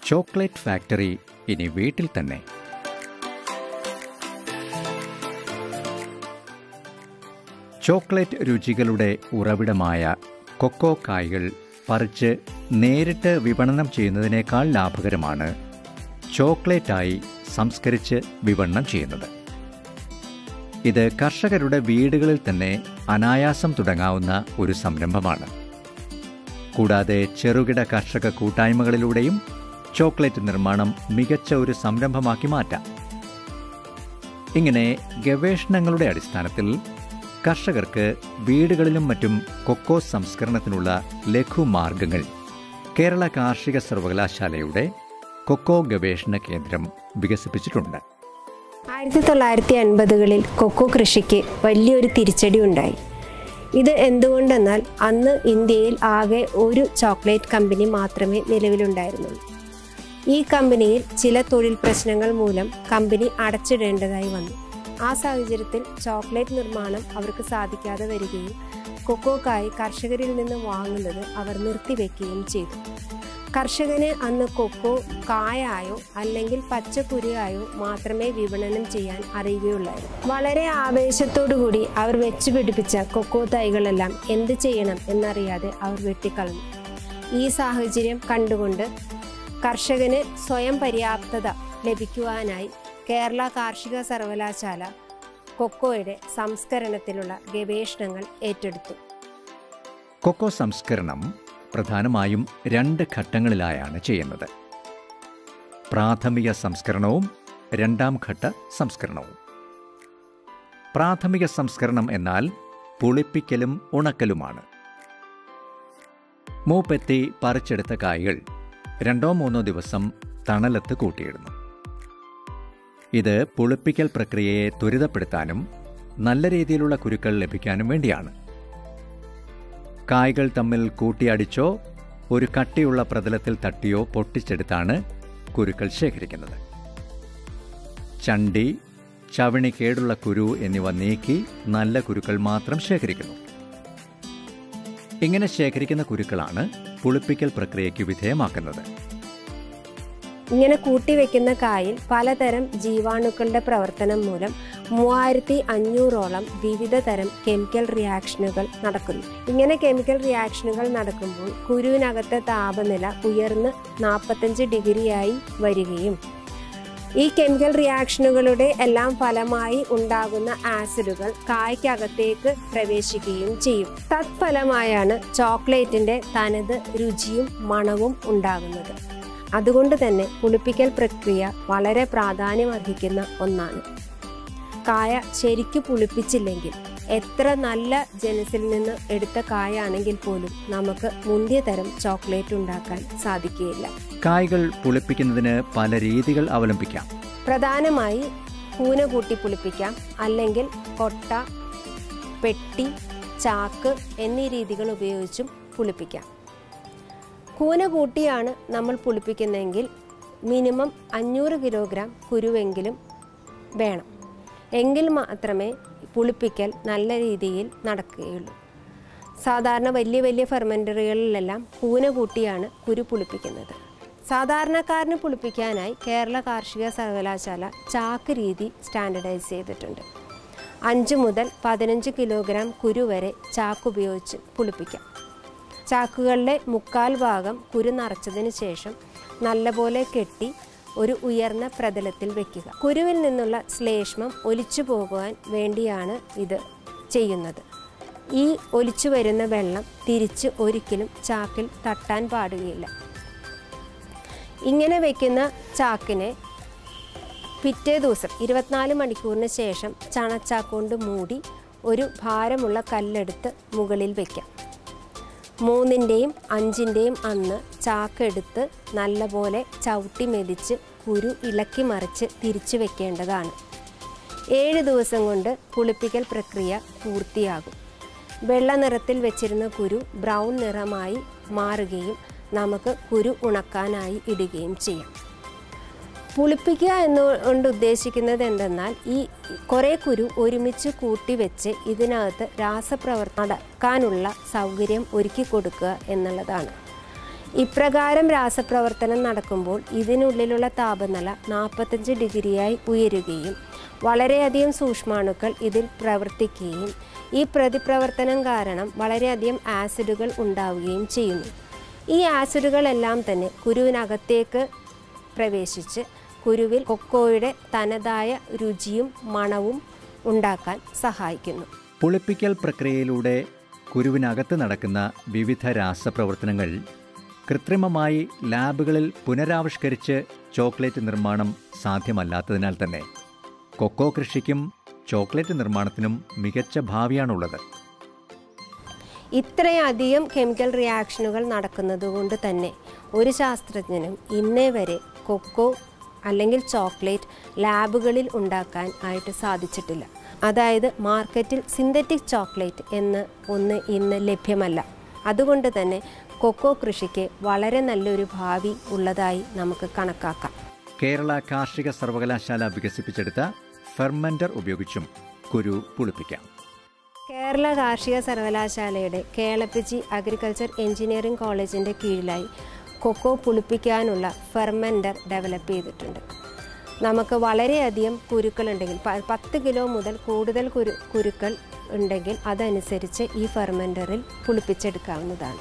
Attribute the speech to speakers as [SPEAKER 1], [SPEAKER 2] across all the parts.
[SPEAKER 1] chocolate factory ഇനി വീട്ടിൽ തന്നെ ചോക്ലേറ്റ് രുചികളുടെ ഉറവിടമായ കൊക്കോ കായ്കൾ പറിച്ച് നേരിട്ട് വിപണനം ചെയ്യുന്നതിനേക്കാൾ ലാഭകരമാണ് ചോക്ലേറ്റായി സംസ്കരിച്ച് വിപണനം ചെയ്യുന്നത് ഇത് കർഷകരുടെ വീടുകളിൽ തന്നെ അനായാസം തുടങ്ങാവുന്ന ഒരു സംരംഭമാണ് കൂടാതെ ചെറുകിട കർഷക കൂട്ടായ്മകളിലൂടെയും ചോക്ലേറ്റ് നിർമ്മാണം മികച്ച ഒരു സംരംഭമാക്കി മാറ്റാം ഇങ്ങനെ ഗവേഷണങ്ങളുടെ അടിസ്ഥാനത്തിൽ കർഷകർക്ക് വീടുകളിലും മറ്റും കൊക്കോ സംസ്കരണത്തിനുള്ള ലഘുമാർഗങ്ങൾ കേരള കാർഷിക സർവകലാശാലയുടെ കൊക്കോ ഗവേഷണ കേന്ദ്രം വികസിപ്പിച്ചിട്ടുണ്ട്
[SPEAKER 2] ആയിരത്തി തൊള്ളായിരത്തി എൺപതുകളിൽ കൊക്കോ കൃഷിക്ക് വലിയൊരു തിരിച്ചടി ഉണ്ടായി ഇത് എന്തുകൊണ്ടെന്നാൽ അന്ന് ഇന്ത്യയിൽ ആകെ ഒരു ചോക്ലേറ്റ് കമ്പനി മാത്രമേ നിലവിലുണ്ടായിരുന്നുള്ളൂ ഈ കമ്പനിയിൽ ചില തൊഴിൽ പ്രശ്നങ്ങൾ മൂലം കമ്പനി അടച്ചിടേണ്ടതായി വന്നു ആ സാഹചര്യത്തിൽ ചോക്ലേറ്റ് നിർമ്മാണം അവർക്ക് സാധിക്കാതെ വരികയും കൊക്കോക്കായി കർഷകരിൽ നിന്ന് വാങ്ങുന്നത് അവർ നിർത്തിവെക്കുകയും ചെയ്തു കർഷകന് അന്ന് കൊക്കോ കായായോ അല്ലെങ്കിൽ പച്ചക്കുരിയായോ മാത്രമേ വിപണനം ചെയ്യാൻ അറിയുകയുള്ളായിരുന്നു വളരെ ആവേശത്തോടുകൂടി അവർ വെച്ചു പിടിപ്പിച്ച കൊക്കോ തൈകളെല്ലാം എന്ത് ചെയ്യണം എന്നറിയാതെ അവർ വെട്ടിക്കളഞ്ഞു ഈ സാഹചര്യം കണ്ടുകൊണ്ട് കർഷകന് സ്വയം പര്യാപ്തത ലഭിക്കുവാനായി കേരള കാർഷിക സർവകലാശാല കൊക്കോയുടെ സംസ്കരണത്തിലുള്ള ഗവേഷണങ്ങൾ ഏറ്റെടുത്തു
[SPEAKER 1] കൊക്കോ സംസ്കരണം പ്രധാനമായും രണ്ട് ഘട്ടങ്ങളിലായാണ് ചെയ്യുന്നത് പ്രാഥമിക സംസ്കരണവും രണ്ടാം ഘട്ട സംസ്കരണവും പ്രാഥമിക സംസ്കരണം എന്നാൽ പുളിപ്പിക്കലും ഉണക്കലുമാണ് മൂപ്പെത്തി പറിച്ചെടുത്ത കായ്കൾ രണ്ടോ മൂന്നോ ദിവസം തണലത്ത് കൂട്ടിയിടുന്നു ഇത് പുളിപ്പിക്കൽ പ്രക്രിയയെ ത്വരിതപ്പെടുത്താനും നല്ല രീതിയിലുള്ള കുരുക്കൾ ലഭിക്കാനും വേണ്ടിയാണ് കായ്കൾ തമ്മിൽ കൂട്ടിയടിച്ചോ ഒരു കട്ടിയുള്ള പ്രതലത്തിൽ തട്ടിയോ പൊട്ടിച്ചെടുത്താണ് കുരുക്കൾ ശേഖരിക്കുന്നത് ചണ്ടി ചവിണി കേടുള്ള കുരു എന്നിവ നീക്കി നല്ല കുരുക്കൾ മാത്രം ശേഖരിക്കുന്നു ഇങ്ങനെ ശേഖരിക്കുന്ന കുരുക്കളാണ് പുളിപ്പിക്കൽ പ്രക്രിയയ്ക്ക് വിധേയമാക്കുന്നത്
[SPEAKER 2] ഇങ്ങനെ കൂട്ടിവെക്കുന്ന കായിൽ പലതരം ജീവാണുക്കളുടെ പ്രവർത്തനം മൂലം മൂവായിരത്തി അഞ്ഞൂറോളം വിവിധ തരം കെമിക്കൽ റിയാക്ഷനുകൾ നടക്കുന്നു ഇങ്ങനെ കെമിക്കൽ റിയാക്ഷനുകൾ നടക്കുമ്പോൾ കുരുവിനകത്തെ താപനില ഉയർന്ന് നാൽപ്പത്തഞ്ച് ഡിഗ്രിയായി വരികയും ഈ കെമിക്കൽ റിയാക്ഷനുകളുടെ എല്ലാം ഫലമായി ഉണ്ടാകുന്ന ആസിഡുകൾ കായ്ക്കകത്തേക്ക് പ്രവേശിക്കുകയും ചെയ്യും തത്ഫലമായാണ് ചോക്ലേറ്റിന്റെ തനത് രുചിയും മണവും ഉണ്ടാകുന്നത് അതുകൊണ്ട് തന്നെ പുളിപ്പിക്കൽ പ്രക്രിയ വളരെ പ്രാധാന്യമർഹിക്കുന്ന ഒന്നാണ് കായ ശരിക്കു പുളിപ്പിച്ചില്ലെങ്കിൽ എത്ര നല്ല ജനസിൽ നിന്ന് എടുത്ത കായാണെങ്കിൽ പോലും നമുക്ക് മുന്തിയ തരം ചോക്ലേറ്റ് ഉണ്ടാക്കാൻ സാധിക്കുകയില്ല
[SPEAKER 1] കായ്കൾ പുളിപ്പിക്കുന്നതിന് പല രീതികൾ അവലംബിക്കാം
[SPEAKER 2] പ്രധാനമായി കൂന കൂട്ടി പുളിപ്പിക്കാം അല്ലെങ്കിൽ കൊട്ട പെട്ടി ചാക്ക് എന്നീ രീതികൾ ഉപയോഗിച്ചും പുളിപ്പിക്കാം കൂന കൂട്ടിയാണ് നമ്മൾ പുളിപ്പിക്കുന്നതെങ്കിൽ മിനിമം അഞ്ഞൂറ് കിലോഗ്രാം കുരുവെങ്കിലും വേണം എങ്കിൽ മാത്രമേ പുളിപ്പിക്കൽ നല്ല രീതിയിൽ നടക്കുകയുള്ളൂ സാധാരണ വലിയ വലിയ ഫെർമെൻറ്ററികളിലെല്ലാം കൂന കൂട്ടിയാണ് കുരു പുളിപ്പിക്കുന്നത് സാധാരണക്കാരന് പുളിപ്പിക്കാനായി കേരള കാർഷിക സർവകലാശാല ചാക്ക് രീതി സ്റ്റാൻഡർഡൈസ് ചെയ്തിട്ടുണ്ട് അഞ്ച് മുതൽ പതിനഞ്ച് കിലോഗ്രാം കുരു വരെ ചാക്ക് ഉപയോഗിച്ച് പുളിപ്പിക്കാം ചാക്കുകളിലെ മുക്കാൽ ഭാഗം കുരു നിറച്ചതിന് ശേഷം നല്ലപോലെ കെട്ടി ഒരു ഉയർന്ന പ്രതലത്തിൽ വെക്കുക കുരുവിൽ നിന്നുള്ള ശ്ലേഷ്മം ഒലിച്ചു പോകുവാൻ വേണ്ടിയാണ് ഇത് ചെയ്യുന്നത് ഈ ഒലിച്ചു വരുന്ന വെള്ളം തിരിച്ച് ഒരിക്കലും ചാക്കിൽ തട്ടാൻ പാടുകയില്ല ഇങ്ങനെ വെക്കുന്ന ചാക്കിനെ പിറ്റേ ദിവസം ഇരുപത്തിനാല് മണിക്കൂറിന് ശേഷം ചണച്ചാക്കൊണ്ട് മൂടി ഒരു ഭാരമുള്ള കല്ലെടുത്ത് മുകളിൽ വയ്ക്കാം മൂന്നിൻ്റെയും അഞ്ചിൻ്റെയും അന്ന് ചാക്കെടുത്ത് നല്ലപോലെ ചവിട്ടി മെതിച്ച് കുരു ഇളക്കി മറിച്ച് തിരിച്ചു വെക്കേണ്ടതാണ് ഏഴ് ദിവസം കൊണ്ട് പുളിപ്പിക്കൽ പ്രക്രിയ പൂർത്തിയാകും വെള്ള നിറത്തിൽ വെച്ചിരുന്ന കുരു ബ്രൗൺ നിറമായി മാറുകയും നമുക്ക് കുരു ഉണക്കാനായി ഇടുകയും ചെയ്യാം പുളിപ്പിക്കുക എന്നുകൊണ്ട് ഉദ്ദേശിക്കുന്നത് എന്തെന്നാൽ ഈ കുറേ കുരു ഒരുമിച്ച് കൂട്ടി വെച്ച് ഇതിനകത്ത് രാസപ്രവർത്തനം നടക്കാനുള്ള സൗകര്യം ഒരുക്കി കൊടുക്കുക എന്നുള്ളതാണ് ഇപ്രകാരം രാസപ്രവർത്തനം നടക്കുമ്പോൾ ഇതിനുള്ളിലുള്ള താപനില നാൽപ്പത്തഞ്ച് ഡിഗ്രിയായി ഉയരുകയും വളരെയധികം സൂക്ഷ്മാണുക്കൾ ഇതിൽ പ്രവർത്തിക്കുകയും ഈ പ്രതിപ്രവർത്തനം കാരണം വളരെയധികം ആസിഡുകൾ ഉണ്ടാവുകയും ചെയ്യുന്നു ഈ ആസിഡുകളെല്ലാം തന്നെ കുരുവിനകത്തേക്ക് പ്രവേശിച്ച് കുരുവിൽ കൊക്കോയുടെ തനതായ രുചിയും മണവും ഉണ്ടാക്കാൻ സഹായിക്കുന്നു
[SPEAKER 1] പുളിപ്പിക്കൽ പ്രക്രിയയിലൂടെ കുരുവിനകത്ത് നടക്കുന്ന വിവിധ രാസപ്രവർത്തനങ്ങൾ കൃത്രിമമായി ലാബുകളിൽ പുനരാവിഷ്കരിച്ച് ചോക്ലേറ്റ് നിർമ്മാണം സാധ്യമല്ലാത്തതിനാൽ തന്നെ കൊക്കോ കൃഷിക്കും ചോക്ലേറ്റ് നിർമ്മാണത്തിനും മികച്ച ഭാവിയാണുള്ളത്
[SPEAKER 2] ഇത്രയധികം കെമിക്കൽ റിയാക്ഷനുകൾ നടക്കുന്നതുകൊണ്ട് തന്നെ ഒരു ശാസ്ത്രജ്ഞനും ഇന്നേ വരെ കൊക്കോ അല്ലെങ്കിൽ ചോക്ലേറ്റ് ലാബുകളിൽ ഉണ്ടാക്കാൻ ആയിട്ട് സാധിച്ചിട്ടില്ല അതായത് മാർക്കറ്റിൽ സിന്തറ്റിക് ചോക്ലേറ്റ് എന്ന് ഒന്ന് ഇന്ന് ലഭ്യമല്ല അതുകൊണ്ട് തന്നെ കൊക്കോ കൃഷിക്ക് വളരെ നല്ലൊരു ഭാവി ഉള്ളതായി നമുക്ക് കണക്കാക്കാം
[SPEAKER 1] കേരള കാർഷിക സർവകലാശാല വികസിപ്പിച്ചെടുത്ത ഫെർമെന്റർ ഉപയോഗിച്ചും കുരു പുളിപ്പിക്കാം
[SPEAKER 2] കേരള കാർഷിക സർവകലാശാലയുടെ കേളപ്പിച്ചി അഗ്രികൾച്ചർ എഞ്ചിനീയറിംഗ് കോളേജിൻ്റെ കീഴിലായി കൊക്കോ പുളിപ്പിക്കാനുള്ള ഫെർമെൻറ്റർ ഡെവലപ്പ് ചെയ്തിട്ടുണ്ട് നമുക്ക് വളരെയധികം കുരുക്കളുണ്ടെങ്കിൽ പ- പത്ത് കിലോ മുതൽ കൂടുതൽ കുരു കുരുക്കൾ ഉണ്ടെങ്കിൽ അതനുസരിച്ച് ഈ ഫെർമെൻറ്ററിൽ പുളിപ്പിച്ചെടുക്കാവുന്നതാണ്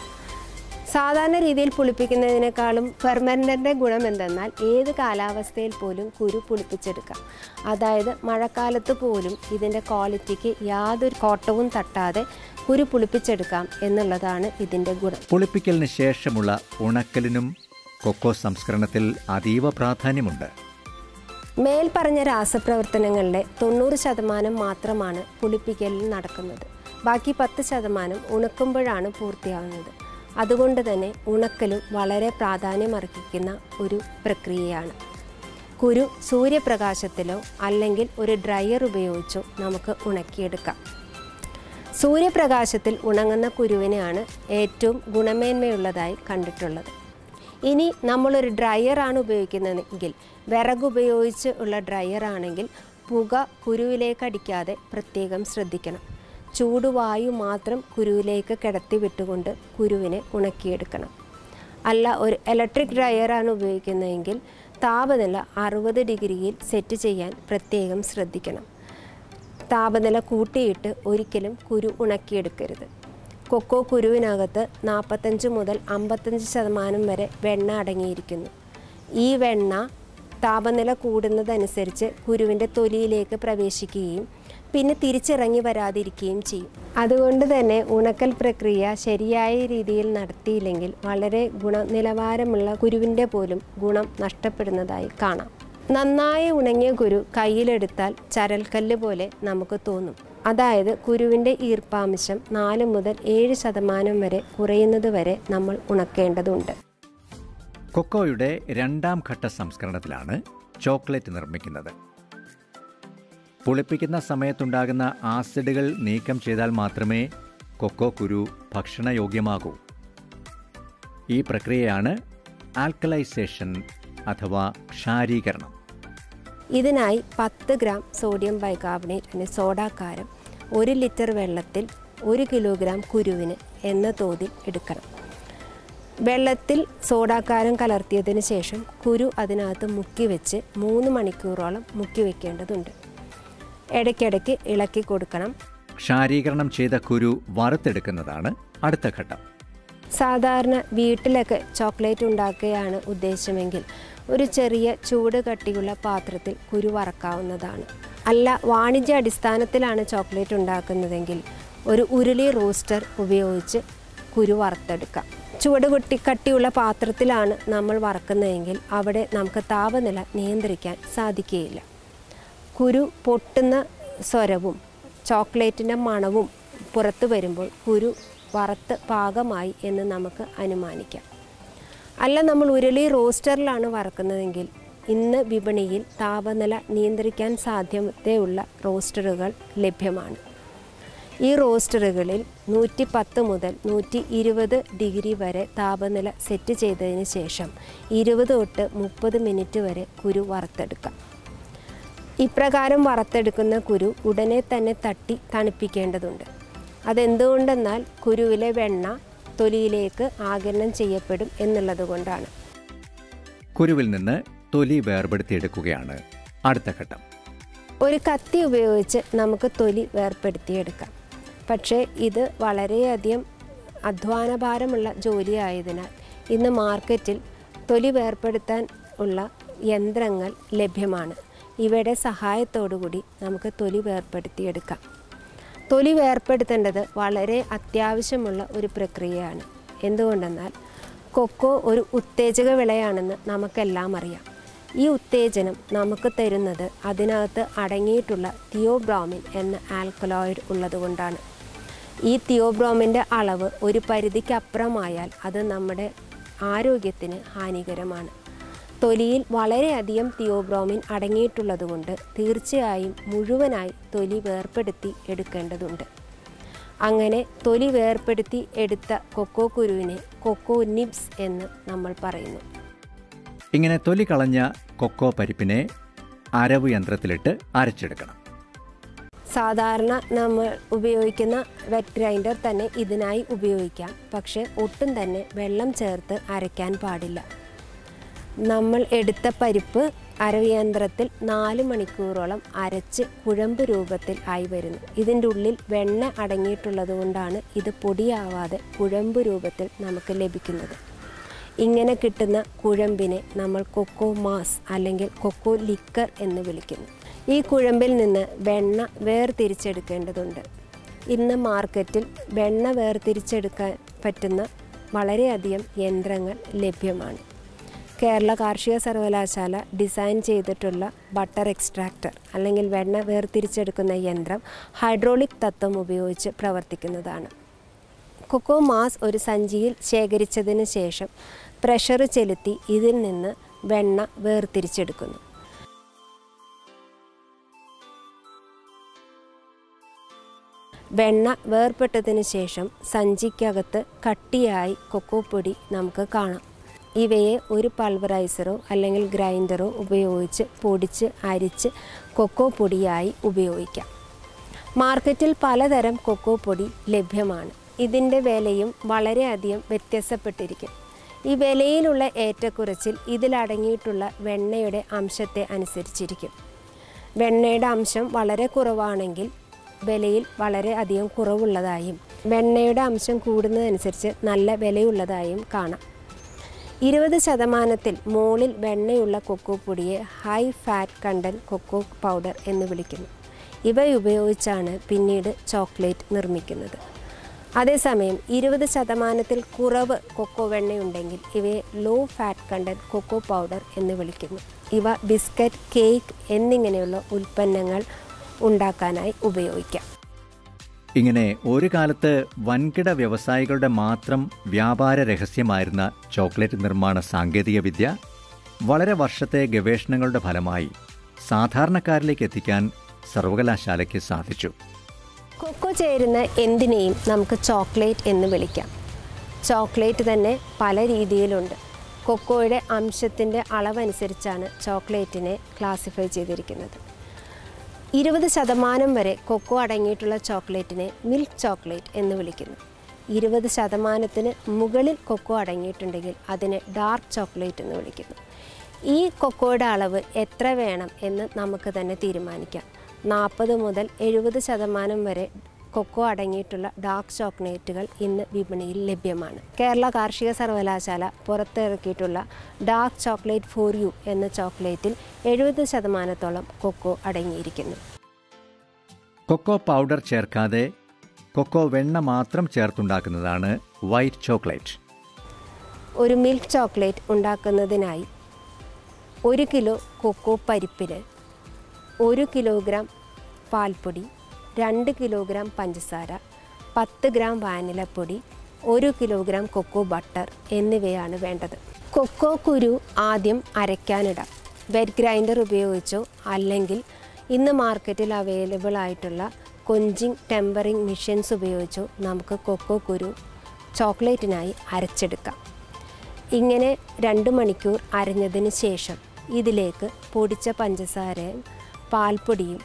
[SPEAKER 2] സാധാരണ രീതിയിൽ പുളിപ്പിക്കുന്നതിനേക്കാളും ഫെർമെൻറ്ററിൻ്റെ ഗുണം എന്തെന്നാൽ ഏത് കാലാവസ്ഥയിൽ പോലും കുരു പുളിപ്പിച്ചെടുക്കാം അതായത് മഴക്കാലത്ത് പോലും ഇതിൻ്റെ ക്വാളിറ്റിക്ക് യാതൊരു കോട്ടവും തട്ടാതെ കുരു പുളിപ്പിച്ചെടുക്കാം എന്നുള്ളതാണ് ഇതിൻ്റെ ഗുണം
[SPEAKER 1] പുളിപ്പിക്കലിന് ശേഷമുള്ള ഉണക്കലിനും കൊക്കോ സംസ്കരണത്തിൽ അതീവ പ്രാധാന്യമുണ്ട്
[SPEAKER 2] മേൽപ്പറഞ്ഞ രാസപ്രവർത്തനങ്ങളുടെ തൊണ്ണൂറ് ശതമാനം മാത്രമാണ് പുളിപ്പിക്കലിൽ നടക്കുന്നത് ബാക്കി പത്ത് ശതമാനം ഉണക്കുമ്പോഴാണ് പൂർത്തിയാവുന്നത് അതുകൊണ്ട് തന്നെ ഉണക്കലും വളരെ പ്രാധാന്യമർഹിക്കുന്ന ഒരു പ്രക്രിയയാണ് കുരു സൂര്യപ്രകാശത്തിലോ അല്ലെങ്കിൽ ഒരു ഡ്രയർ ഉപയോഗിച്ചോ നമുക്ക് ഉണക്കിയെടുക്കാം സൂര്യപ്രകാശത്തിൽ ഉണങ്ങുന്ന കുരുവിനെയാണ് ഏറ്റവും ഗുണമേന്മയുള്ളതായി കണ്ടിട്ടുള്ളത് ഇനി നമ്മളൊരു ഡ്രയറാണ് ഉപയോഗിക്കുന്നതെങ്കിൽ വിറകുപയോഗിച്ച് ഉള്ള ഡ്രയറാണെങ്കിൽ പുക കുരുവിലേക്ക് അടിക്കാതെ പ്രത്യേകം ശ്രദ്ധിക്കണം ചൂടുവായു മാത്രം കുരുവിലേക്ക് കിടത്തി വിട്ടുകൊണ്ട് കുരുവിനെ ഉണക്കിയെടുക്കണം അല്ല ഒരു ഇലക്ട്രിക് ഡ്രയറാണ് ഉപയോഗിക്കുന്നതെങ്കിൽ താപനില അറുപത് ഡിഗ്രിയിൽ സെറ്റ് ചെയ്യാൻ പ്രത്യേകം ശ്രദ്ധിക്കണം താപനില കൂട്ടിയിട്ട് ഒരിക്കലും കുരു ഉണക്കിയെടുക്കരുത് കൊക്കോ കുരുവിനകത്ത് നാൽപ്പത്തഞ്ച് മുതൽ അമ്പത്തഞ്ച് ശതമാനം വരെ വെണ്ണ അടങ്ങിയിരിക്കുന്നു ഈ വെണ്ണ താപനില കൂടുന്നതനുസരിച്ച് കുരുവിൻ്റെ തൊലിയിലേക്ക് പ്രവേശിക്കുകയും പിന്നെ തിരിച്ചിറങ്ങി വരാതിരിക്കുകയും ചെയ്യും അതുകൊണ്ട് തന്നെ ഉണക്കൽ പ്രക്രിയ ശരിയായ രീതിയിൽ നടത്തിയില്ലെങ്കിൽ വളരെ ഗുണനിലവാരമുള്ള കുരുവിൻ്റെ പോലും ഗുണം നഷ്ടപ്പെടുന്നതായി കാണാം നന്നായി ഉണങ്ങിയ കുരു കയ്യിലെടുത്താൽ ചരൽക്കല്ല് പോലെ നമുക്ക് തോന്നും അതായത് കുരുവിൻ്റെ ഈർപ്പാംശം നാല് മുതൽ ഏഴ് ശതമാനം വരെ കുറയുന്നത് വരെ നമ്മൾ ഉണക്കേണ്ടതുണ്ട്
[SPEAKER 1] കൊക്കോയുടെ രണ്ടാം ഘട്ട സംസ്കരണത്തിലാണ് ചോക്ലേറ്റ് നിർമ്മിക്കുന്നത് പുളിപ്പിക്കുന്ന സമയത്തുണ്ടാകുന്ന ആസിഡുകൾ നീക്കം ചെയ്താൽ മാത്രമേ കൊക്കോ കുരു ഭക്ഷണയോഗ്യമാകൂ ഈ പ്രക്രിയയാണ് ആൽക്കലൈസേഷൻ അഥവാ ക്ഷാരീകരണം
[SPEAKER 2] ഇതിനായി പത്ത് ഗ്രാം സോഡിയം ബൈകാർബണേറ്റ് അല്ലെങ്കിൽ സോഡാക്കാരം ഒരു ലിറ്റർ വെള്ളത്തിൽ ഒരു കിലോഗ്രാം കുരുവിന് എന്ന തോതിൽ എടുക്കണം വെള്ളത്തിൽ സോഡാക്കാരം കലർത്തിയതിന് ശേഷം കുരു അതിനകത്ത് മുക്കി വെച്ച് മൂന്ന് മണിക്കൂറോളം മുക്കി വെക്കേണ്ടതുണ്ട് ഇടയ്ക്കിടയ്ക്ക് ഇളക്കി കൊടുക്കണം
[SPEAKER 1] ക്ഷാരീകരണം ചെയ്ത കുരു വറുത്തെടുക്കുന്നതാണ് അടുത്ത ഘട്ടം
[SPEAKER 2] സാധാരണ വീട്ടിലൊക്കെ ചോക്ലേറ്റ് ഉണ്ടാക്കുകയാണ് ഉദ്ദേശമെങ്കിൽ ഒരു ചെറിയ ചൂട് കട്ടിയുള്ള പാത്രത്തിൽ കുരു വറക്കാവുന്നതാണ് അല്ല വാണിജ്യ അടിസ്ഥാനത്തിലാണ് ചോക്ലേറ്റ് ഉണ്ടാക്കുന്നതെങ്കിൽ ഒരു ഉരുളി റോസ്റ്റർ ഉപയോഗിച്ച് കുരു വറുത്തെടുക്കാം ചുവട് കുട്ടി കട്ടിയുള്ള പാത്രത്തിലാണ് നമ്മൾ വറക്കുന്നതെങ്കിൽ അവിടെ നമുക്ക് താപനില നിയന്ത്രിക്കാൻ സാധിക്കുകയില്ല കുരു പൊട്ടുന്ന സ്വരവും ചോക്ലേറ്റിൻ്റെ മണവും പുറത്തു വരുമ്പോൾ കുരു വറുത്ത് പാകമായി എന്ന് നമുക്ക് അനുമാനിക്കാം അല്ല നമ്മൾ ഉരുളി റോസ്റ്ററിലാണ് വറക്കുന്നതെങ്കിൽ ഇന്ന് വിപണിയിൽ താപനില നിയന്ത്രിക്കാൻ സാധ്യതയുള്ള റോസ്റ്ററുകൾ ലഭ്യമാണ് ഈ റോസ്റ്ററുകളിൽ നൂറ്റി പത്ത് മുതൽ നൂറ്റി ഇരുപത് ഡിഗ്രി വരെ താപനില സെറ്റ് ചെയ്തതിന് ശേഷം ഇരുപത് തൊട്ട് മുപ്പത് മിനിറ്റ് വരെ കുരു വറുത്തെടുക്കാം ഇപ്രകാരം വറുത്തെടുക്കുന്ന കുരു ഉടനെ തന്നെ തട്ടി തണുപ്പിക്കേണ്ടതുണ്ട് അതെന്തുകൊണ്ടെന്നാൽ കുരുവിലെ വെണ്ണ തൊലിയിലേക്ക് ആഗിരണം ചെയ്യപ്പെടും എന്നുള്ളത് കൊണ്ടാണ്
[SPEAKER 1] കുരുവിൽ നിന്ന് തൊലി വേർപെടുത്തിയെടുക്കുകയാണ് അടുത്ത ഘട്ടം
[SPEAKER 2] ഒരു കത്തി ഉപയോഗിച്ച് നമുക്ക് തൊലി വേർപ്പെടുത്തിയെടുക്കാം പക്ഷേ ഇത് വളരെയധികം അധ്വാനഭാരമുള്ള ജോലിയായതിനാൽ ഇന്ന് മാർക്കറ്റിൽ തൊലി വേർപ്പെടുത്താൻ ഉള്ള യന്ത്രങ്ങൾ ലഭ്യമാണ് ഇവയുടെ സഹായത്തോടുകൂടി നമുക്ക് തൊലി വേർപ്പെടുത്തിയെടുക്കാം തൊലി വേർപ്പെടുത്തേണ്ടത് വളരെ അത്യാവശ്യമുള്ള ഒരു പ്രക്രിയയാണ് എന്തുകൊണ്ടെന്നാൽ കൊക്കോ ഒരു ഉത്തേജക വിളയാണെന്ന് നമുക്കെല്ലാം അറിയാം ഈ ഉത്തേജനം നമുക്ക് തരുന്നത് അതിനകത്ത് അടങ്ങിയിട്ടുള്ള തിയോബ്രോമിൻ എന്ന ആൽക്കലോയിഡ് ഉള്ളതുകൊണ്ടാണ് ഈ തിയോബ്രോമിൻ്റെ അളവ് ഒരു പരിധിക്കപ്പുറമായാൽ അത് നമ്മുടെ ആരോഗ്യത്തിന് ഹാനികരമാണ് തൊലിയിൽ വളരെയധികം തിയോബ്രോമിൻ അടങ്ങിയിട്ടുള്ളതുകൊണ്ട് തീർച്ചയായും മുഴുവനായി തൊലി വേർപ്പെടുത്തി എടുക്കേണ്ടതുണ്ട് അങ്ങനെ തൊലി വേർപ്പെടുത്തി എടുത്ത കൊക്കോ കുരുവിനെ കൊക്കോ നിബ്സ് എന്ന് നമ്മൾ പറയുന്നു
[SPEAKER 1] ഇങ്ങനെ തൊലി കളഞ്ഞ കൊക്കോ പരിപ്പിനെ അരവ് യന്ത്രത്തിലിട്ട് അരച്ചെടുക്കണം
[SPEAKER 2] സാധാരണ നമ്മൾ ഉപയോഗിക്കുന്ന വെറ്റ് ഗ്രൈൻഡർ തന്നെ ഇതിനായി ഉപയോഗിക്കാം പക്ഷേ ഒട്ടും തന്നെ വെള്ളം ചേർത്ത് അരയ്ക്കാൻ പാടില്ല നമ്മൾ എടുത്ത പരിപ്പ് അരയന്ത്രത്തിൽ നാല് മണിക്കൂറോളം അരച്ച് കുഴമ്പ് രൂപത്തിൽ ആയി വരുന്നു ഇതിൻ്റെ ഉള്ളിൽ വെണ്ണ അടങ്ങിയിട്ടുള്ളത് കൊണ്ടാണ് ഇത് പൊടിയാവാതെ കുഴമ്പ് രൂപത്തിൽ നമുക്ക് ലഭിക്കുന്നത് ഇങ്ങനെ കിട്ടുന്ന കുഴമ്പിനെ നമ്മൾ കൊക്കോ മാസ് അല്ലെങ്കിൽ കൊക്കോ ലിക്കർ എന്ന് വിളിക്കുന്നു ഈ കുഴമ്പിൽ നിന്ന് വെണ്ണ വേർതിരിച്ചെടുക്കേണ്ടതുണ്ട് ഇന്ന് മാർക്കറ്റിൽ വെണ്ണ വേർതിരിച്ചെടുക്കാൻ പറ്റുന്ന വളരെയധികം യന്ത്രങ്ങൾ ലഭ്യമാണ് കേരള കാർഷിക സർവകലാശാല ഡിസൈൻ ചെയ്തിട്ടുള്ള ബട്ടർ എക്സ്ട്രാക്ടർ അല്ലെങ്കിൽ വെണ്ണ വേർതിരിച്ചെടുക്കുന്ന യന്ത്രം ഹൈഡ്രോളിക് തത്വം ഉപയോഗിച്ച് പ്രവർത്തിക്കുന്നതാണ് കൊക്കോ മാസ് ഒരു സഞ്ചിയിൽ ശേഖരിച്ചതിന് ശേഷം പ്രഷർ ചെലുത്തി ഇതിൽ നിന്ന് വെണ്ണ വേർതിരിച്ചെടുക്കുന്നു വെണ്ണ വേർപെട്ടതിന് ശേഷം സഞ്ചിക്കകത്ത് കട്ടിയായി കൊക്കോ പൊടി നമുക്ക് കാണാം ഇവയെ ഒരു പൾവറൈസറോ അല്ലെങ്കിൽ ഗ്രൈൻഡറോ ഉപയോഗിച്ച് പൊടിച്ച് അരിച്ച് കൊക്കോ പൊടിയായി ഉപയോഗിക്കാം മാർക്കറ്റിൽ പലതരം കൊക്കോ പൊടി ലഭ്യമാണ് ഇതിൻ്റെ വിലയും വളരെയധികം വ്യത്യാസപ്പെട്ടിരിക്കും ഈ വിലയിലുള്ള ഏറ്റക്കുറച്ചിൽ ഇതിലടങ്ങിയിട്ടുള്ള വെണ്ണയുടെ അംശത്തെ അനുസരിച്ചിരിക്കും വെണ്ണയുടെ അംശം വളരെ കുറവാണെങ്കിൽ വിലയിൽ വളരെ അധികം കുറവുള്ളതായും വെണ്ണയുടെ അംശം കൂടുന്നതനുസരിച്ച് നല്ല വിലയുള്ളതായും കാണാം ഇരുപത് ശതമാനത്തിൽ മുകളിൽ വെണ്ണയുള്ള കൊക്കോ പൊടിയെ high fat content cocoa powder എന്ന് വിളിക്കുന്നു ഇവ ഉപയോഗിച്ചാണ് പിന്നീട് ചോക്ലേറ്റ് നിർമ്മിക്കുന്നത് അതേസമയം ഇരുപത് ശതമാനത്തിൽ കുറവ് കൊക്കോ വെണ്ണയുണ്ടെങ്കിൽ ഇവയെ low fat content cocoa powder എന്ന് വിളിക്കുന്നു ഇവ ബിസ്ക്കറ്റ് കേക്ക് എന്നിങ്ങനെയുള്ള ഉൽപ്പന്നങ്ങൾ ഉണ്ടാക്കാനായി ഉപയോഗിക്കാം
[SPEAKER 1] ഇങ്ങനെ ഒരു കാലത്ത് വൻകിട വ്യവസായികളുടെ മാത്രം വ്യാപാര രഹസ്യമായിരുന്ന ചോക്ലേറ്റ് നിർമ്മാണ സാങ്കേതികവിദ്യ വളരെ വർഷത്തെ ഗവേഷണങ്ങളുടെ ഫലമായി സാധാരണക്കാരിലേക്ക് എത്തിക്കാൻ സർവകലാശാലയ്ക്ക് സാധിച്ചു
[SPEAKER 2] കൊക്കോ ചേരുന്ന എന്തിനേയും നമുക്ക് ചോക്ലേറ്റ് എന്ന് വിളിക്കാം ചോക്ലേറ്റ് തന്നെ പല രീതിയിലുണ്ട് കൊക്കോയുടെ അംശത്തിൻ്റെ അളവനുസരിച്ചാണ് ചോക്ലേറ്റിനെ ക്ലാസിഫൈ ചെയ്തിരിക്കുന്നത് ഇരുപത് ശതമാനം വരെ കൊക്കോ അടങ്ങിയിട്ടുള്ള ചോക്ലേറ്റിനെ മിൽക്ക് ചോക്ലേറ്റ് എന്ന് വിളിക്കുന്നു ഇരുപത് ശതമാനത്തിന് മുകളിൽ കൊക്കോ അടങ്ങിയിട്ടുണ്ടെങ്കിൽ അതിനെ ഡാർക്ക് ചോക്ലേറ്റ് എന്ന് വിളിക്കുന്നു ഈ കൊക്കോയുടെ അളവ് എത്ര വേണം എന്ന് നമുക്ക് തന്നെ തീരുമാനിക്കാം നാൽപ്പത് മുതൽ എഴുപത് ശതമാനം വരെ കൊക്കോ അടങ്ങിയിട്ടുള്ള ഡാർക്ക് ചോക്ലേറ്റുകൾ ഇന്ന് വിപണിയിൽ ലഭ്യമാണ് കേരള കാർഷിക സർവകലാശാല പുറത്തിറക്കിയിട്ടുള്ള ഡാർക്ക് ചോക്ലേറ്റ് ഫോർ യു എന്ന ചോക്ലേറ്റിൽ എഴുപത് ശതമാനത്തോളം കൊക്കോ അടങ്ങിയിരിക്കുന്നു
[SPEAKER 1] കൊക്കോ പൗഡർ ചേർക്കാതെ കൊക്കോ വെണ്ണ മാത്രം ചേർത്തുണ്ടാക്കുന്നതാണ് വൈറ്റ് ചോക്ലേറ്റ്
[SPEAKER 2] ഒരു മിൽക്ക് ചോക്ലേറ്റ് ഉണ്ടാക്കുന്നതിനായി ഒരു കിലോ കൊക്കോ പരിപ്പിന് ഒരു കിലോഗ്രാം പാൽപ്പൊടി രണ്ട് കിലോഗ്രാം പഞ്ചസാര പത്ത് ഗ്രാം വാനിലപ്പൊടി ഒരു കിലോഗ്രാം കൊക്കോ ബട്ടർ എന്നിവയാണ് വേണ്ടത് കൊക്കോ കുരു ആദ്യം അരയ്ക്കാനിടാം വെറ്റ് ഗ്രൈൻഡർ ഉപയോഗിച്ചോ അല്ലെങ്കിൽ ഇന്ന് മാർക്കറ്റിൽ അവൈലബിൾ ആയിട്ടുള്ള കൊഞ്ചിങ് ടെമ്പറിങ് മെഷീൻസ് ഉപയോഗിച്ചോ നമുക്ക് കൊക്കോ കുരു ചോക്ലേറ്റിനായി അരച്ചെടുക്കാം ഇങ്ങനെ രണ്ട് മണിക്കൂർ അരഞ്ഞതിന് ശേഷം ഇതിലേക്ക് പൊടിച്ച പഞ്ചസാരയും പാൽപ്പൊടിയും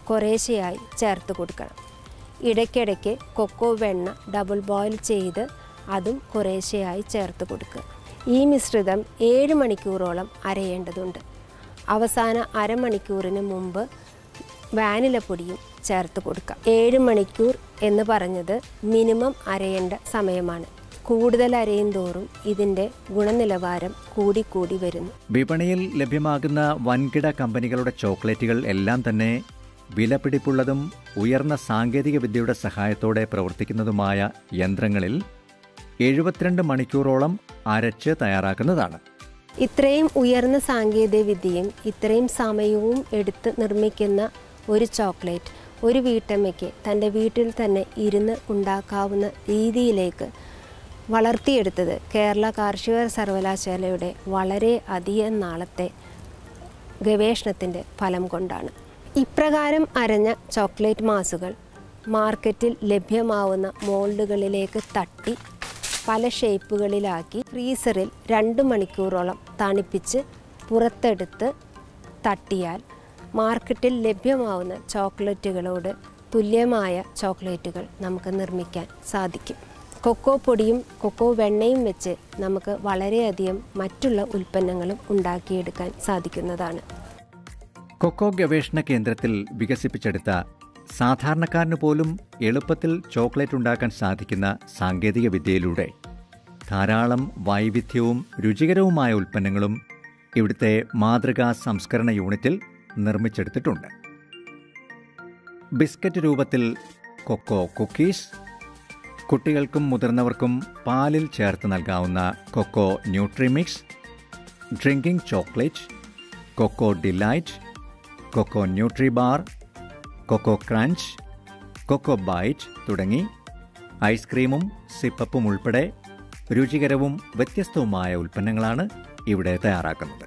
[SPEAKER 2] കുറേശ്ശെയായി ചേർത്ത് കൊടുക്കണം ഇടയ്ക്കിടയ്ക്ക് കൊക്കോ വെണ്ണ ഡബിൾ ബോയിൽ ചെയ്ത് അതും കുറേശ്ശെയായി ചേർത്ത് കൊടുക്കുക ഈ മിശ്രിതം ഏഴ് മണിക്കൂറോളം അരയേണ്ടതുണ്ട് അവസാന അരമണിക്കൂറിന് മുമ്പ് വാനിലപ്പൊടിയും ചേർത്ത് കൊടുക്കുക ഏഴ് മണിക്കൂർ എന്ന് പറഞ്ഞത് മിനിമം അരയേണ്ട സമയമാണ് കൂടുതൽ അരയും തോറും ഇതിൻ്റെ ഗുണനിലവാരം കൂടിക്കൂടി വരുന്നു
[SPEAKER 1] വിപണിയിൽ ലഭ്യമാകുന്ന വൻകിട കമ്പനികളുടെ ചോക്ലേറ്റുകൾ എല്ലാം തന്നെ വിലപിടിപ്പുള്ളതും ഉയർന്ന സാങ്കേതിക വിദ്യയുടെ സഹായത്തോടെ പ്രവർത്തിക്കുന്നതുമായ യന്ത്രങ്ങളിൽ എഴുപത്തിരണ്ട് മണിക്കൂറോളം അരച്ച് തയ്യാറാക്കുന്നതാണ്
[SPEAKER 2] ഇത്രയും ഉയർന്ന സാങ്കേതിക വിദ്യയും ഇത്രയും സമയവും എടുത്ത് നിർമ്മിക്കുന്ന ഒരു ചോക്ലേറ്റ് ഒരു വീട്ടമ്മയ്ക്ക് തൻ്റെ വീട്ടിൽ തന്നെ ഇരുന്ന് ഉണ്ടാക്കാവുന്ന രീതിയിലേക്ക് വളർത്തിയെടുത്തത് കേരള കാർഷിക സർവകലാശാലയുടെ വളരെ അധികം നാളത്തെ ഗവേഷണത്തിൻ്റെ ഫലം കൊണ്ടാണ് ഇപ്രകാരം അരഞ്ഞ ചോക്ലേറ്റ് മാസുകൾ മാർക്കറ്റിൽ ലഭ്യമാവുന്ന മോൾഡുകളിലേക്ക് തട്ടി പല ഷേപ്പുകളിലാക്കി ഫ്രീസറിൽ രണ്ട് മണിക്കൂറോളം തണുപ്പിച്ച് പുറത്തെടുത്ത് തട്ടിയാൽ മാർക്കറ്റിൽ ലഭ്യമാവുന്ന ചോക്ലേറ്റുകളോട് തുല്യമായ ചോക്ലേറ്റുകൾ നമുക്ക് നിർമ്മിക്കാൻ സാധിക്കും കൊക്കോ പൊടിയും കൊക്കോ വെണ്ണയും വെച്ച് നമുക്ക് വളരെയധികം മറ്റുള്ള ഉൽപ്പന്നങ്ങളും ഉണ്ടാക്കിയെടുക്കാൻ സാധിക്കുന്നതാണ്
[SPEAKER 1] കൊക്കോ ഗവേഷണ കേന്ദ്രത്തിൽ വികസിപ്പിച്ചെടുത്ത സാധാരണക്കാരന് പോലും എളുപ്പത്തിൽ ചോക്ലേറ്റ് ഉണ്ടാക്കാൻ സാധിക്കുന്ന സാങ്കേതിക വിദ്യയിലൂടെ ധാരാളം വൈവിധ്യവും രുചികരവുമായ ഉൽപ്പന്നങ്ങളും ഇവിടുത്തെ മാതൃകാ സംസ്കരണ യൂണിറ്റിൽ നിർമ്മിച്ചെടുത്തിട്ടുണ്ട് ബിസ്ക്കറ്റ് രൂപത്തിൽ കൊക്കോ കുക്കീസ് കുട്ടികൾക്കും മുതിർന്നവർക്കും പാലിൽ ചേർത്ത് നൽകാവുന്ന cocoa nutrimix drinking chocolate cocoa delight cocoa nutri bar cocoa crunch cocoa bite തുടങ്ങി ഐസ്ക്രീമും സിപ്പപ്പും ഉൾപ്പെടെ രുചികരവും വ്യത്യസ്തവുമായ ഉൽപ്പന്നങ്ങളാണ് ഇവിടെ തയ്യാറാക്കുന്നത്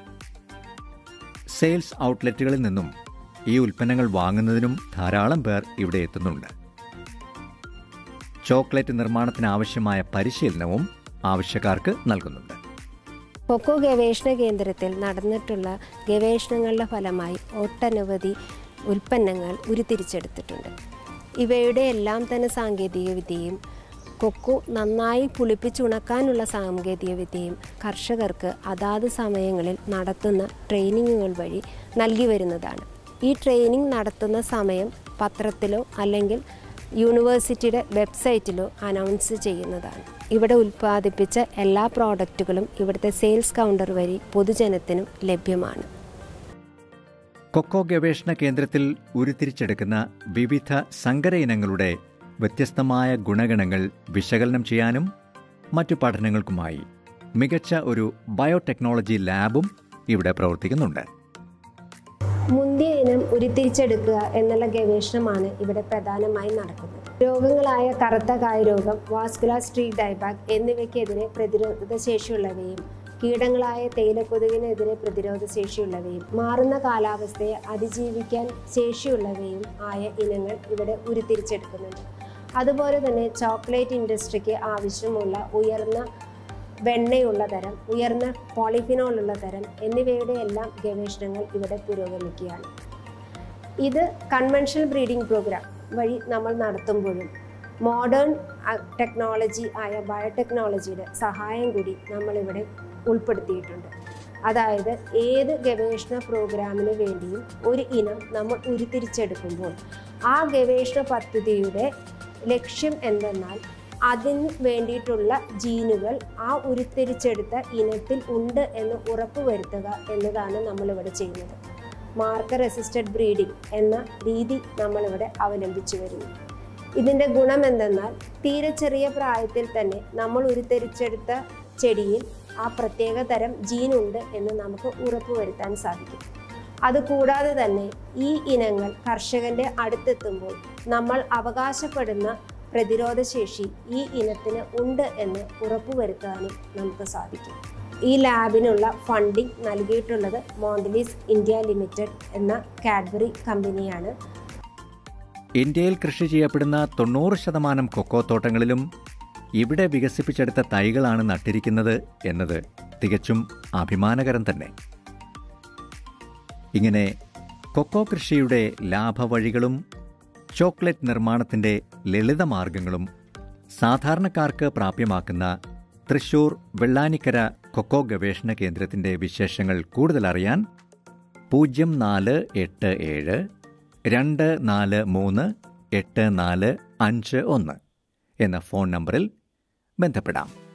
[SPEAKER 1] സെയിൽസ് ഔട്ട്ലെറ്റുകളിൽ നിന്നും ഈ ഉൽപ്പന്നങ്ങൾ വാങ്ങുന്നതിനും ധാരാളം പേർ ഇവിടെ എത്തുന്നുണ്ട് ചോക്ലേറ്റ് നിർമ്മാണത്തിന് ആവശ്യമായ പരിശീലനവും ആവശ്യക്കാർക്ക് നൽകുന്നുണ്ട്
[SPEAKER 2] കൊക്കോ ഗവേഷണ കേന്ദ്രത്തിൽ നടന്നിട്ടുള്ള ഗവേഷണങ്ങളുടെ ഫലമായി ഒട്ടനവധി ഉൽപ്പന്നങ്ങൾ ഉരുത്തിരിച്ചെടുത്തിട്ടുണ്ട് ഇവയുടെ എല്ലാം തന്നെ സാങ്കേതിക വിദ്യയും കൊക്കോ നന്നായി പുളിപ്പിച്ചുണക്കാനുള്ള സാങ്കേതിക വിദ്യയും കർഷകർക്ക് അതാത് സമയങ്ങളിൽ നടത്തുന്ന ട്രെയിനിങ്ങുകൾ വഴി നൽകി വരുന്നതാണ് ഈ ട്രെയിനിങ് നടത്തുന്ന സമയം പത്രത്തിലോ അല്ലെങ്കിൽ യൂണിവേഴ്സിറ്റിയുടെ വെബ്സൈറ്റിലോ അനൗൺസ് ചെയ്യുന്നതാണ് ഇവിടെ ഉൽപ്പാദിപ്പിച്ച എല്ലാ പ്രോഡക്റ്റുകളും ഇവിടുത്തെ സെയിൽസ് കൗണ്ടർ വഴി പൊതുജനത്തിനും ലഭ്യമാണ്
[SPEAKER 1] കൊക്കോ ഗവേഷണ കേന്ദ്രത്തിൽ ഉരുത്തിരിച്ചെടുക്കുന്ന വിവിധ സങ്കര ഇനങ്ങളുടെ വ്യത്യസ്തമായ ഗുണഗണങ്ങൾ വിശകലനം ചെയ്യാനും മറ്റു പഠനങ്ങൾക്കുമായി മികച്ച ഒരു ബയോടെക്നോളജി ലാബും ഇവിടെ പ്രവർത്തിക്കുന്നുണ്ട്
[SPEAKER 2] മുന്തിയ ഇനം ഉരുത്തിരിച്ചെടുക്കുക എന്നുള്ള ഗവേഷണമാണ് ഇവിടെ പ്രധാനമായും നടക്കുന്നത് രോഗങ്ങളായ കറുത്ത കായ രോഗം വാസ്കുലാർ സ്ട്രീറ്റ് ഡയബാഗ് എന്നിവയ്ക്കെതിരെ പ്രതിരോധ ശേഷിയുള്ളവയും കീടങ്ങളായ തേയിലക്കൊതുകിനെതിരെ പ്രതിരോധ ശേഷിയുള്ളവയും മാറുന്ന കാലാവസ്ഥയെ അതിജീവിക്കാൻ ശേഷിയുള്ളവയും ആയ ഇനങ്ങൾ ഇവിടെ ഉരുത്തിരിച്ചെടുക്കുന്നുണ്ട് അതുപോലെ തന്നെ ചോക്ലേറ്റ് ഇൻഡസ്ട്രിക്ക് ആവശ്യമുള്ള ഉയർന്ന വെണ്ണയുള്ള തരം ഉയർന്ന പോളിഫിനോൾ ഉള്ള തരം എന്നിവയുടെ എല്ലാം ഗവേഷണങ്ങൾ ഇവിടെ പുരോഗമിക്കുകയാണ് ഇത് കൺവെൻഷണൽ ബ്രീഡിംഗ് പ്രോഗ്രാം വഴി നമ്മൾ നടത്തുമ്പോഴും മോഡേൺ ടെക്നോളജി ആയ ബയോടെക്നോളജിയുടെ സഹായം കൂടി നമ്മളിവിടെ ഉൾപ്പെടുത്തിയിട്ടുണ്ട് അതായത് ഏത് ഗവേഷണ പ്രോഗ്രാമിന് വേണ്ടിയും ഒരു ഇനം നമ്മൾ ഉരുത്തിരിച്ചെടുക്കുമ്പോൾ ആ ഗവേഷണ പദ്ധതിയുടെ ലക്ഷ്യം എന്തെന്നാൽ അതിന് വേണ്ടിയിട്ടുള്ള ജീനുകൾ ആ ഉരുത്തിരിച്ചെടുത്ത ഇനത്തിൽ ഉണ്ട് എന്ന് ഉറപ്പുവരുത്തുക എന്നതാണ് നമ്മളിവിടെ ചെയ്യുന്നത് മാർക്കർ റെസിസ്റ്റഡ് ബ്രീഡിംഗ് എന്ന രീതി നമ്മളിവിടെ അവലംബിച്ചു വരുന്നു ഇതിൻ്റെ ഗുണം എന്തെന്നാൽ തീരെ ചെറിയ പ്രായത്തിൽ തന്നെ നമ്മൾ ഉരുത്തിരിച്ചെടുത്ത ചെടിയിൽ ആ പ്രത്യേക തരം ജീനുണ്ട് എന്ന് നമുക്ക് ഉറപ്പുവരുത്താൻ സാധിക്കും അതുകൂടാതെ തന്നെ ഈ ഇനങ്ങൾ കർഷകന്റെ അടുത്തെത്തുമ്പോൾ നമ്മൾ അവകാശപ്പെടുന്ന പ്രതിരോധശേഷി ഈ ഇനത്തിന് ഉണ്ട് എന്ന് ഉറപ്പുവരുത്താനും നമുക്ക് സാധിക്കും ഈ ലാബിനുള്ള ഫണ്ടിംഗ് നൽകിയിട്ടുള്ളത് മോണ്ടലീസ് ഇന്ത്യ ലിമിറ്റഡ് എന്ന കാഡ്ബറി കമ്പനിയാണ്
[SPEAKER 1] ഇന്ത്യയിൽ കൃഷി ചെയ്യപ്പെടുന്ന തൊണ്ണൂറ് ശതമാനം കൊക്കോ തോട്ടങ്ങളിലും ഇവിടെ വികസിപ്പിച്ചെടുത്ത തൈകളാണ് നട്ടിരിക്കുന്നത് എന്നത് തികച്ചും അഭിമാനകരം തന്നെ ഇങ്ങനെ കൊക്കോ കൃഷിയുടെ ലാഭവഴികളും ചോക്ലേറ്റ് നിർമ്മാണത്തിന്റെ ലളിതമാർഗങ്ങളും സാധാരണക്കാർക്ക് പ്രാപ്യമാക്കുന്ന തൃശൂർ വെള്ളാനിക്കര കൊക്കോ ഗവേഷണ കേന്ദ്രത്തിന്റെ വിശേഷങ്ങൾ കൂടുതൽ അറിയാൻ പൂജ്യം നാല് എട്ട് ഏഴ് രണ്ട് നാല് മൂന്ന് എട്ട് നാല് അഞ്ച് ഒന്ന് എന്ന ഫോൺ നമ്പറിൽ ബന്ധപ്പെടാം